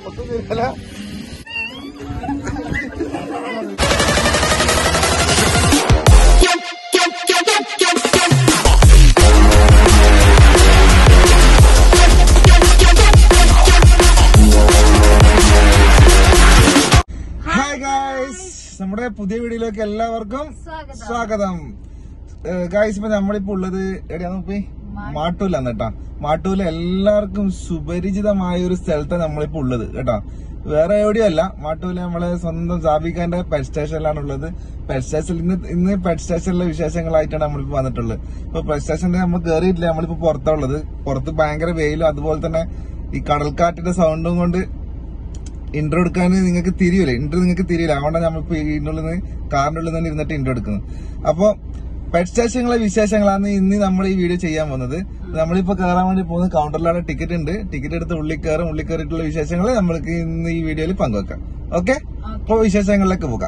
ഒട്ടും ശരിയല്ല hi guys നമ്മുടെ പുതിയ വീഡിയോയിലേക്ക് എല്ലാവർക്കും സ്വാഗതം. സ്വാഗതം ഗായ്സ് ഇപ്പൊ നമ്മളിപ്പോ ഉള്ളത് എവിടെയാന്ന് പോയി മാട്ടൂലാണ് കേട്ടാ മാട്ടൂല് എല്ലാവർക്കും സുപരിചിതമായ ഒരു സ്ഥലത്താണ് നമ്മളിപ്പോ ഉള്ളത് കേട്ടാ വേറെ എവിടെയല്ല മാട്ടൂല് നമ്മളെ സ്വന്തം സാബിഖാന്റെ പെറ്റ് സ്റ്റേഷനിലാണ് ഉള്ളത് പെറ്റ് സ്റ്റേഷനിൽ ഇന്ന് ഇന്ന് പെറ്റ് സ്റ്റേഷനിലെ വിശേഷങ്ങളായിട്ടാണ് നമ്മളിപ്പോ വന്നിട്ടുള്ളത് ഇപ്പൊ പെറ്റ് സ്റ്റേഷനിൽ നമ്മൾ കയറിയിട്ടില്ല നമ്മളിപ്പോ പുറത്താ പുറത്ത് ഭയങ്കര വെയിലും അതുപോലെ തന്നെ ഈ കടൽക്കാറ്റിന്റെ സൗണ്ടും കൊണ്ട് ഇന്റർ എടുക്കാൻ നിങ്ങൾക്ക് തിരിയൂല ഇന്റർ നിങ്ങൾക്ക് തിരിയില്ല അതുകൊണ്ടാണ് നമ്മളിപ്പോ ഇതിന്റെ ഉള്ളിൽ നിന്ന് കാറിന്റെ ഉള്ളിൽ തന്നെ ഇരുന്നിട്ട് ഇന്റർ എടുക്കുന്നത് അപ്പൊ പെറ്റ് സ്റ്റേഷനുകളെ വിശേഷങ്ങളാണ് ഇന്ന് നമ്മൾ ഈ വീഡിയോ ചെയ്യാൻ പോകുന്നത് നമ്മളിപ്പോ കയറാൻ വേണ്ടി പോകുന്ന കൗണ്ടറിലാണ് ടിക്കറ്റ് ഉണ്ട് ടിക്കറ്റ് എടുത്ത് ഉള്ളിൽ കയറും ഉള്ളിൽ കയറിയിട്ടുള്ള വിശേഷങ്ങൾ നമ്മൾക്ക് ഇന്ന് ഈ വീഡിയോയിൽ പങ്കുവെക്കാം ഓക്കെ അപ്പൊ വിശേഷങ്ങളിലേക്ക് പോകാം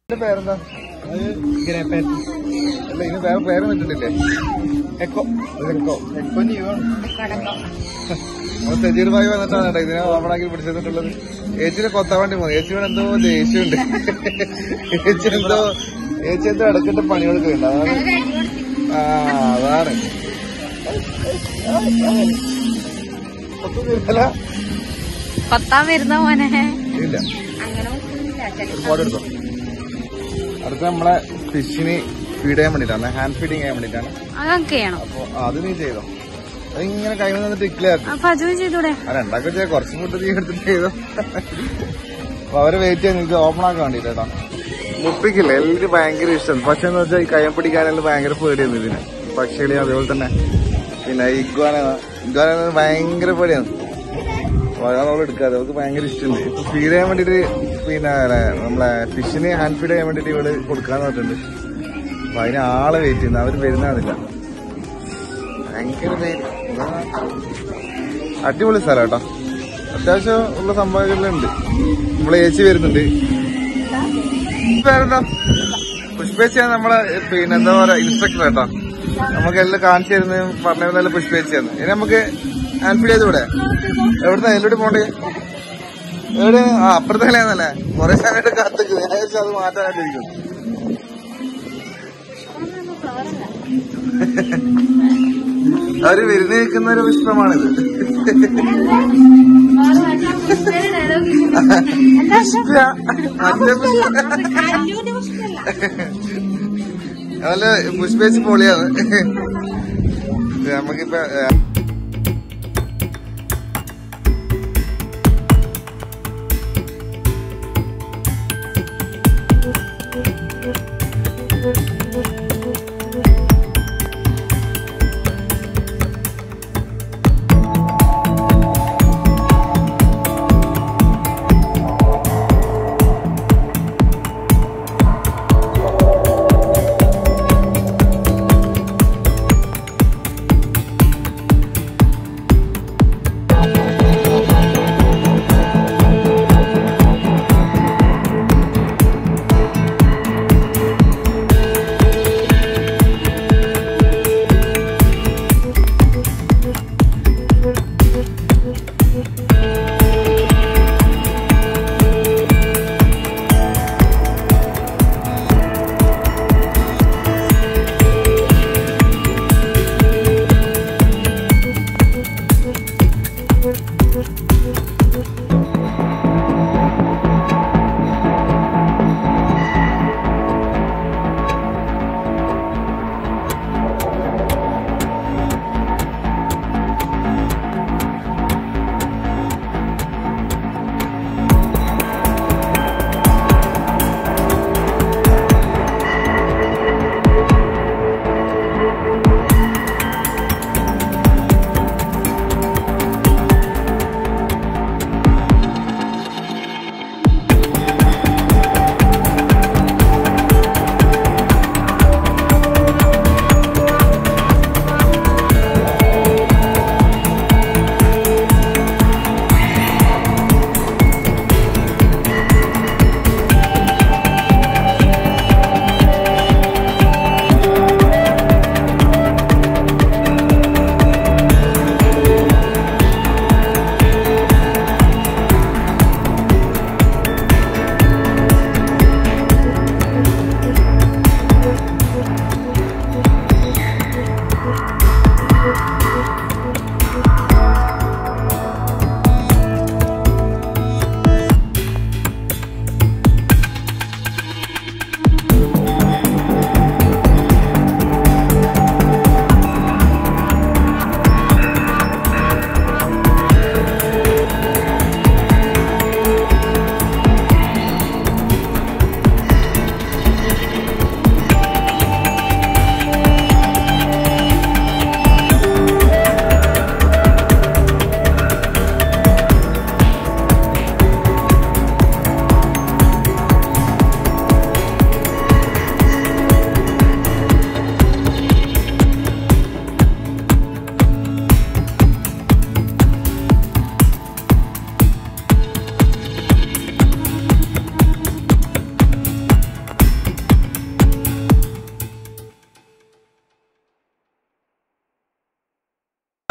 ഇതിന്റെ പേരെന്താ അല്ല ഇതിന് വേറെ പേര് വെച്ചിട്ടില്ലേ എക്കോ എക്കോ എക്കോ നീവാണ് നമ്മൾ സജീർ ഭായി വന്നിട്ടാണ് കേട്ടോ ഇതിനെ ഓപ്പണാക്കി പിടിച്ചിട്ടുള്ളത് ഏച്ചിനെ കൊത്താൻ വേണ്ടി പോകുന്നു ഏച്ചിയോട് എന്തോ ദേഷ്യമുണ്ട് ഏച്ചി എന്തോ ഏച്ചി എന്തോ ഇടക്കിട്ട് പണികൾക്കുണ്ട് അതാണ് ആ അതാണ് കൊത്തുന്നില്ല കൊത്താൻ വരുന്ന മോനെ ഇല്ല അങ്ങനെ ഒന്നുമില്ല. ഒരുപാട് എടുത്തോ അടുത്ത നമ്മളെ ഫിഷിന് ഫീഡ് ചെയ്യാൻ വേണ്ടിട്ടാണ് ഹാൻഡ് ഫീഡിങ് ചെയ്യാൻ വേണ്ടിട്ടാണ് അതൊക്കെ ചെയ്യണം അപ്പൊ അത് നീ ചെയ്തോ അതിങ്ങനെ കൈ വന്നിട്ട് ഇക്ലാക്കി അപ്പൊ അതും ചെയ്തൂടെ ആ രണ്ടാക്കും ചെയ്യാം കുറച്ചും കൂട്ട് നീ എടുത്തിട്ട് ചെയ്തോ അപ്പൊ അവര് വെയിറ്റ് ചെയ്യാൻ നിങ്ങൾക്ക് ഓപ്പൺ ആക്കാൻ വേണ്ടിട്ട് കേട്ടോ മുപ്പിക്കില്ല എല്ലാവരും ഭയങ്കര ഇഷ്ടം പക്ഷെ എന്ന് വെച്ചാൽ ഈ കയ്യം പിടിക്കാനെല്ലാം ഭയങ്കര പേടിയാണ് ഇതിന് പക്ഷികളി അതേപോലെ തന്നെ പിന്നെ ഇഗ്വാന ഇഗ്വാന ഭയങ്കര പേടിയാണ് അപ്പൊ അതാണ് അവൾ എടുക്കാതെ അവൾക്ക് ഭയങ്കര ഇഷ്ടമുണ്ട് ഇപ്പൊ ഫീഡ് ചെയ്യാൻ വേണ്ടിട്ട് പിന്നെ അല്ല, നമ്മളെ ഫിഷിന് ഹാൻഡ് ഫീഡ് ചെയ്യാൻ വേണ്ടിട്ട് ഇവള് കൊടുക്കാന്ന് പറഞ്ഞിട്ടുണ്ട് അപ്പൊ അതിന് ആളെ വെയിറ്റ് ചെയ്യുന്നു അവര് വരുന്നതില്ല ഭയങ്കര പേടി അടിപൊളി സ്ഥലം കേട്ടോ അത്യാവശ്യം ഉള്ള സംഭവങ്ങളുണ്ട് നമ്മളെ ഏച്ചി വരുന്നുണ്ട് പേരെന്താ പുഷ്പേച്ചിയാണ് നമ്മളെ പിന്നെ എന്താ പറയാ ഇൻസ്ട്രക്ടർ കേട്ടോ നമുക്ക് എല്ലാം കാണിച്ചു തരുന്നതും പറഞ്ഞു തരുന്നതെല്ലാം പുഷ്പേച്ചിയാണ് ഇനി നമുക്ക് ഹാൻഡ് ചെയ്ത് ഇവിടെ എവിടുന്ന എല്ലോട്ട് പോണ്ടേ എവിടെ ആ അപ്പുറത്തെ കളയാന്നല്ലേ കൊറേ സമയത്ത് കാത്തിക്ക് ഞാൻ വിചാരിച്ചു അത് മാറ്റാനായിട്ടിരിക്കും അവര് വിരുന്ന് നിൽക്കുന്ന ഒരു പുഷ്പമാണിത് പുഷ്പ മറ്റേ പുഷ്പ അതല്ല പുഷ്പേച്ച് പൊളിയാണ് ഇത് നമുക്കിപ്പോ ഏ,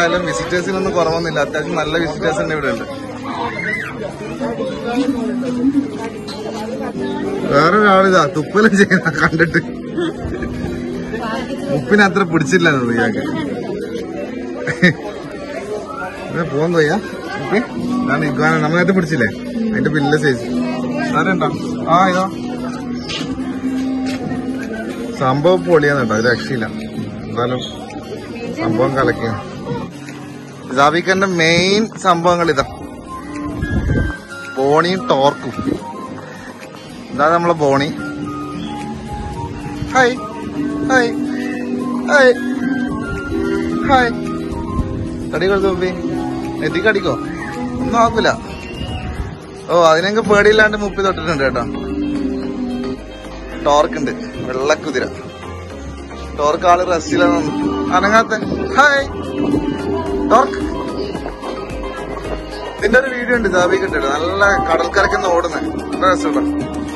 എന്തായാലും വിസിറ്റേഴ്സിനൊന്നും കുറവൊന്നുമില്ല അത്യാവശ്യം നല്ല വിസിറ്റേഴ്സ് തന്നെ ഇവിടെ ഉണ്ട് വേറൊരാളിതാ തുപ്പലും ചെയ്യുന്ന കണ്ടിട്ട് ഉപ്പിന് അത്ര പിടിച്ചില്ല ഇയാൾക്ക് പോകുന്നു വയ്യ ഉപ്പി ഞാൻ ഇഗ്വാന നമ്മളായിട്ട് പിടിച്ചില്ലേ അതിന്റെ ബില്ല് സൈസ് ആരുണ്ടോ ആ ഇതോ സംഭവം പൊളിയാന്ന് കേട്ടോ ഇത് രക്ഷയില്ല എന്തായാലും സംഭവം കലക്കിയ ജാബിക്കന്റെ മെയിൻ സംഭവങ്ങൾ ഇതാ ബോണിയും ടോർക്കും ഇതാ നമ്മളെ Bonnie hi hi hi hi കടി കൊടുത്തു മുമ്പി നെറ്റിക്ക് അടിക്കോ ഒന്നും ആക്കൂല ഓ അതിനൊക്കെ പേടിയില്ലാണ്ട് മുപ്പി തൊട്ടിട്ടുണ്ട് കേട്ടോ ടോർക്ക് ഉണ്ട് വെള്ളക്കുതിര ടോർക്ക് ആള് റെസ്റ്റിലാണ് അനങ്ങാത്ത ഹായ് ടോർക്ക് ഇതിന്റെ ഒരു വീഡിയോ ഉണ്ട് ജാബി കിട്ടിട്ട് നല്ല കടൽക്കരക്കുന്ന ഓടുന്നത് നല്ല രസമുണ്ടോ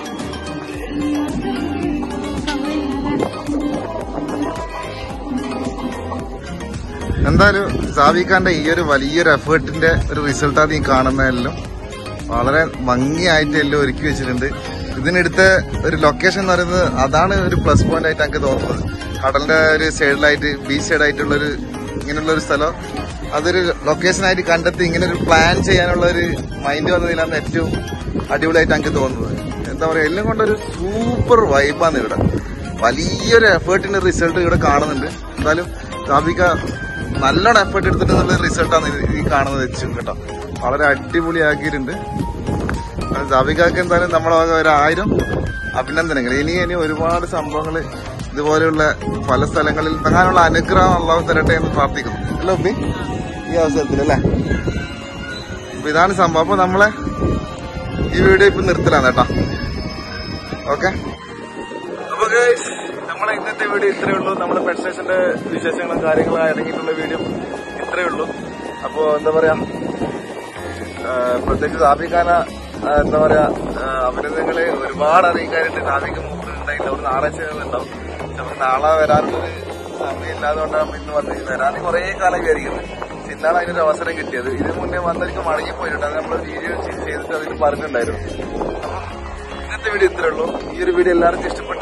എന്തായാലും സാബിഖാന്റെ ഈ ഒരു വലിയൊരു എഫേർട്ടിന്റെ ഒരു റിസൾട്ടാണ് ഈ കാണുന്നതെല്ലാം വളരെ ഭംഗിയായിട്ട് എല്ലാം ഒരുക്കി വെച്ചിട്ടുണ്ട് ഇതിനെടുത്ത ഒരു ലൊക്കേഷൻ എന്ന് പറയുന്നത് അതാണ് ഒരു പ്ലസ് പോയിന്റ് ആയിട്ട് എനിക്ക് തോന്നുന്നത് കടലിന്റെ ഒരു സൈഡിലായിട്ട് ബീച്ച് സൈഡായിട്ടുള്ള ഒരു ഇങ്ങനെയുള്ള ഒരു സ്ഥലം അതൊരു ലൊക്കേഷൻ ആയിട്ട് കണ്ടെത്തി ഇങ്ങനെ ഒരു പ്ലാൻ ചെയ്യാനുള്ള ഒരു മൈൻഡ് വന്നതിലാണ് ഏറ്റവും അടിപൊളിയായിട്ട് എനിക്ക് തോന്നുന്നത് എന്താ പറയാ എല്ലാം കൊണ്ടൊരു സൂപ്പർ വൈബാണ് ഇവിടെ വലിയൊരു എഫേർട്ടിന്റെ റിസൾട്ട് ഇവിടെ കാണുന്നുണ്ട് എന്തായാലും സാബിക നല്ലോണം എഫേർട്ട് എടുത്തിട്ടുള്ള റിസൾട്ടാണ് ഈ കാണുന്നത് വെച്ചു കേട്ടോ വളരെ അടിപൊളിയാക്കിയിട്ടുണ്ട് ജാബികാക്ക് എന്തായാലും നമ്മളെ വക ഒരു ആയിരം അഭിനന്ദനങ്ങൾ ഇനി ഇനി ഒരുപാട് സംഭവങ്ങൾ ഇതുപോലെയുള്ള പല സ്ഥലങ്ങളിൽ തങ്ങാനുള്ള അനുഗ്രഹം അള്ളാഹു തരട്ടെ എന്ന് പ്രാർത്ഥിക്കുന്നു അല്ലേ ഉപ്പി ഈ അവസരത്തിൽ അല്ലേ അപ്പൊ ഇതാണ് സംഭവം അപ്പൊ നമ്മളെ ഈ വീഡിയോ ഇപ്പൊ നിർത്തലാണ് കേട്ടോ ഓക്കെ അപ്പൊ guys, നമ്മളെ ഇന്നത്തെ വീഡിയോ ഇത്രയേ ഉള്ളൂ നമ്മുടെ പെറ്റ് സ്റ്റേഷന്റെ വിശേഷങ്ങളും കാര്യങ്ങളും അടങ്ങിയിട്ടുള്ള വീഡിയോ ഇത്രയേ ഉള്ളൂ അപ്പോ എന്താ പറയാ ആ, പ്രത്യേകിച്ച് സാബിഖാന ആ, എന്താ പറയാ ആ, അഭിനന്ദനങ്ങള് ഒരുപാട് അറിയിക്കാറുണ്ട് സാബിക്ക് ഉണ്ടായില്ല ഒരു ഞായറാഴ്ച ഉണ്ടാവും നമുക്ക് നാളെ വരാനുള്ളൊരു സമയം ഇല്ലാതുകൊണ്ടാണ് ഇന്ന് വന്നത് വരാൻ കുറേ കാലം വിചാരിക്കുന്നത് പക്ഷെ ഇന്നാണ് അതിനൊരു അവസരം കിട്ടിയത് ഇതിന് മുന്നേ വന്നവർക്ക് മടങ്ങി പോയിട്ടുണ്ട് അത് നമ്മൾ വീഡിയോ ചെയ്തിട്ട് അതിൽ പറഞ്ഞിട്ടുണ്ടായിരുന്നു അപ്പം ഇന്നത്തെ വീഡിയോ ഇത്രേ ഉള്ളൂ ഈ ഒരു വീഡിയോ എല്ലാവർക്കും ഇഷ്ടപ്പെട്ട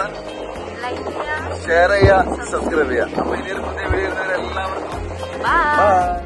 ഷെയർ ചെയ്യുക സബ്സ്ക്രൈബ് ചെയ്യുക അപ്പൊ ഇനി ഒരു പുതിയ വീഡിയോ എല്ലാവർക്കും ബൈ ബൈ